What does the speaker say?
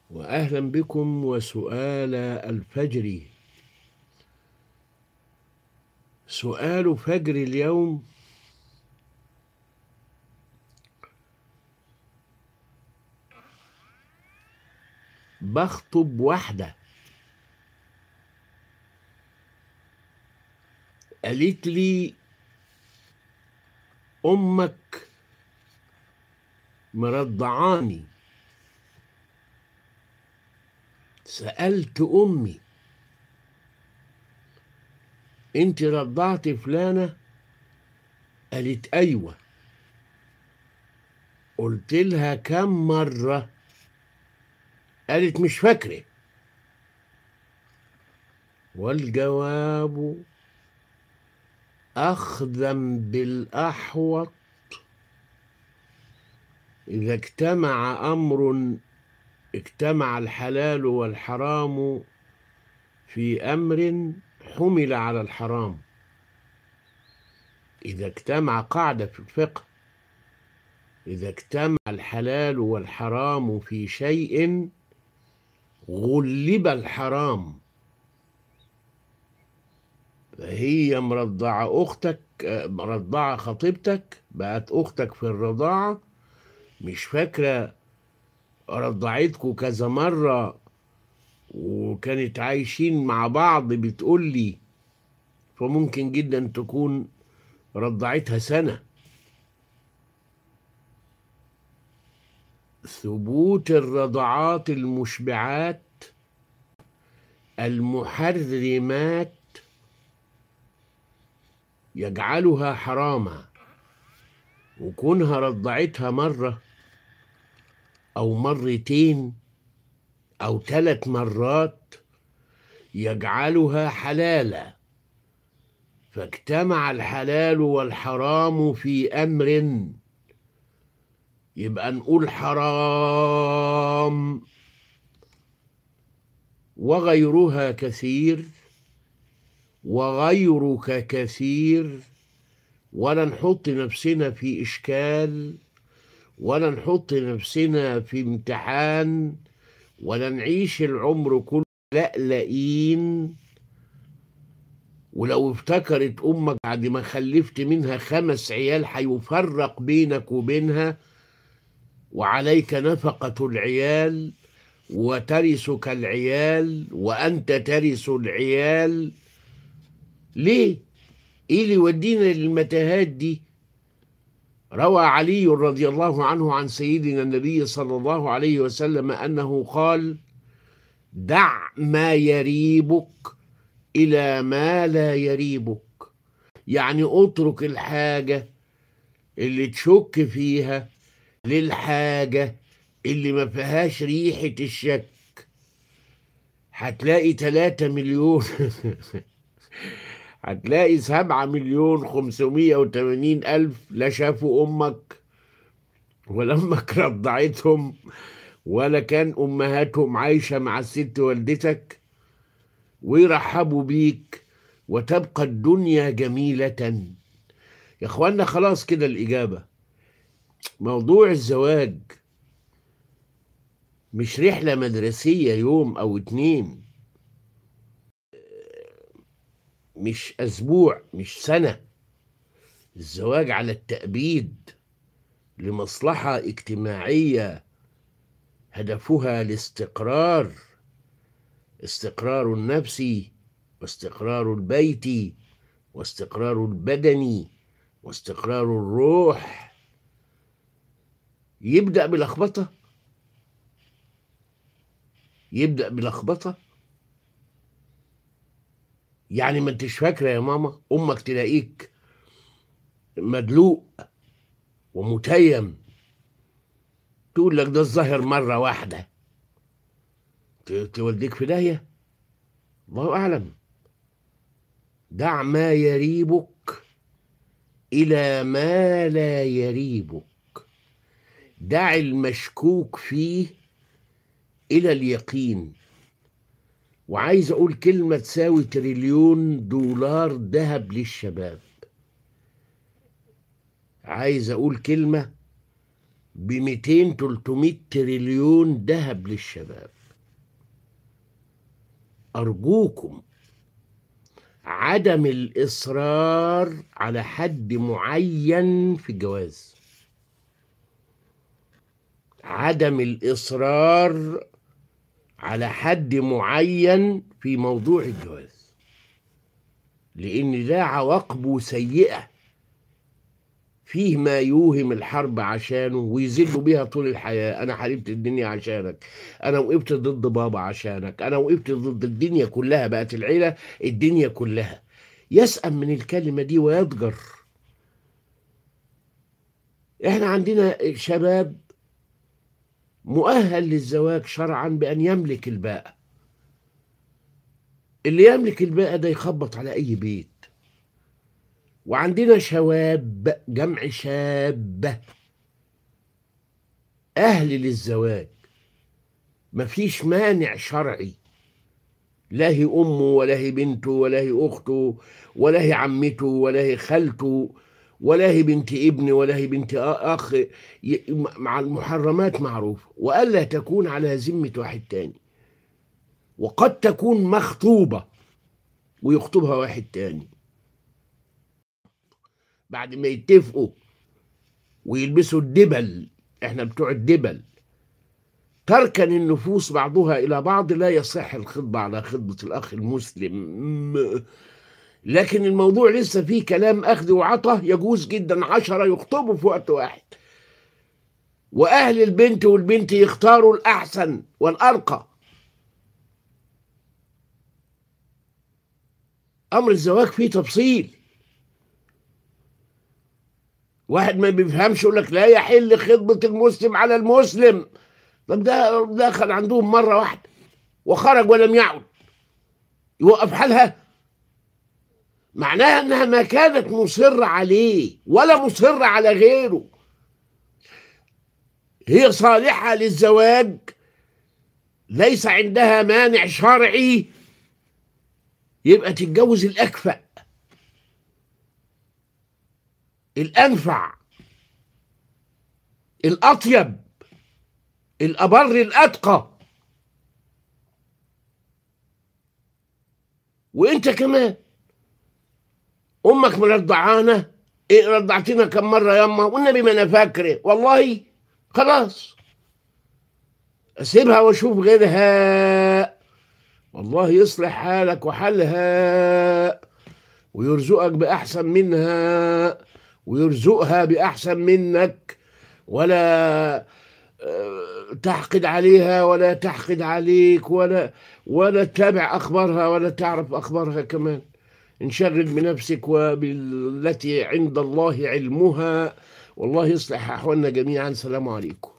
وأهلا بكم وسؤال الفجر سؤال فجر اليوم بخطب واحدة قالت لي أمك مرضعاني سألت أمي أنت رضعت فلانة قالت أيوة قلت لها كم مرة قالت مش فاكرة والجواب أخذا بالأحوط إذا اجتمع أمر اجتمع الحلال والحرام في أمر حمل على الحرام إذا اجتمع قاعدة في الفقه إذا اجتمع الحلال والحرام في شيء غلب الحرام فهي مرضعة أختك مرضعة خطيبتك بقت أختك في الرضاعة مش فاكرة رضعتكوا كذا مرة وكانت عايشين مع بعض بتقول لي فممكن جدا تكون رضعتها سنة ثبوت الرضعات المشبعات المحرمات يجعلها حراما وكونها رضعتها مرة أو مرتين أو ثلاث مرات يجعلها حلالا فاجتمع الحلال والحرام في أمر يبقى نقول حرام وغيرها كثير وغيرك كثير ولا نحط نفسنا في إشكال ولا نحط نفسنا في امتحان ولا نعيش العمر كله لألئين ولو افتكرت أمك بعد ما خلفت منها خمس عيال هيفرق بينك وبينها وعليك نفقة العيال وترثك العيال وأنت ترث العيال ليه؟ إيه اللي يودينا للمتاهات دي؟ روى علي رضي الله عنه عن سيدنا النبي صلى الله عليه وسلم أنه قال دع ما يريبك إلى ما لا يريبك يعني اترك الحاجة اللي تشك فيها للحاجة اللي ما فيهاش ريحة الشك هتلاقي تلاتة مليون هتلاقي سبعة مليون خمسمية وتمانين ألف لا شافوا أمك ولا أمك رضعتهم ولا كان أمهاتهم عايشة مع الست والدتك ويرحبوا بيك وتبقى الدنيا جميلة يا اخوانا خلاص كده الإجابة موضوع الزواج مش رحلة مدرسية يوم أو اتنين مش أسبوع مش سنة الزواج على التأبيد لمصلحة اجتماعية هدفها الاستقرار استقرار النفسي واستقرار البيت واستقرار البدني واستقرار الروح يبدأ بلخبطة يبدأ بلخبطة يعني ما انتش فاكرة يا ماما أمك تلاقيك مدلوق ومتيم تقول لك ده الظاهر مرة واحدة توديك في داهية الله أعلم دع ما يريبك إلى ما لا يريبك دع المشكوك فيه إلى اليقين وعايز أقول كلمة تساوي تريليون دولار ذهب للشباب عايز أقول كلمة ب 200 300 تريليون ذهب للشباب أرجوكم عدم الإصرار على حد معين في الجواز عدم الإصرار على حد معين في موضوع الجواز لأن ده عواقبه سيئة فيه ما يوهم الحرب عشانه ويذلوا بيها طول الحياة أنا حاربت الدنيا عشانك أنا وقفت ضد بابا عشانك أنا وقفت ضد الدنيا كلها بقت العيلة الدنيا كلها يسأم من الكلمة دي ويضجر احنا عندنا شباب مؤهل للزواج شرعا بأن يملك الباءة اللي يملك الباءة ده يخبط على أي بيت وعندنا شواب جمع شابة أهل للزواج مفيش مانع شرعي لا هي أمه ولا هي بنته ولا هي أخته ولا هي عمته ولا هي خالته ولا هي بنت ابن ولا هي بنت أخ مع المحرمات معروفة وألا تكون على ذمة واحد تاني وقد تكون مخطوبة ويخطبها واحد تاني بعد ما يتفقوا ويلبسوا الدبل احنا بتوع الدبل تركن النفوس بعضها إلى بعض لا يصح الخطبة على خطبة الأخ المسلم لكن الموضوع لسه فيه كلام أخذ وعطى يجوز جدا عشرة يخطبوا في وقت واحد وأهل البنت والبنت يختاروا الأحسن والأرقى أمر الزواج فيه تفصيل واحد ما بيفهمش يقول لك لا يحل خطبة المسلم على المسلم طب ده دخل عندهم مرة واحدة وخرج ولم يعد يوقف حالها معناها انها ما كانت مصرة عليه ولا مصرة على غيره هي صالحة للزواج ليس عندها مانع شرعي يبقى تتجوز الأكفأ الأنفع الأطيب الأبر الأتقى وانت كمان امك مرضعانا إيه رضعتنا كم مره ياما والنبي ما انا فاكره والله خلاص اسيبها واشوف غيرها والله يصلح حالك وحالها ويرزقك باحسن منها ويرزقها باحسن منك ولا تحقد عليها ولا تحقد عليك ولا ولا تتابع اخبارها ولا تعرف اخبارها كمان انشغل بنفسك وبالتي عند الله علمها والله يصلح احوالنا جميعا سلام عليكم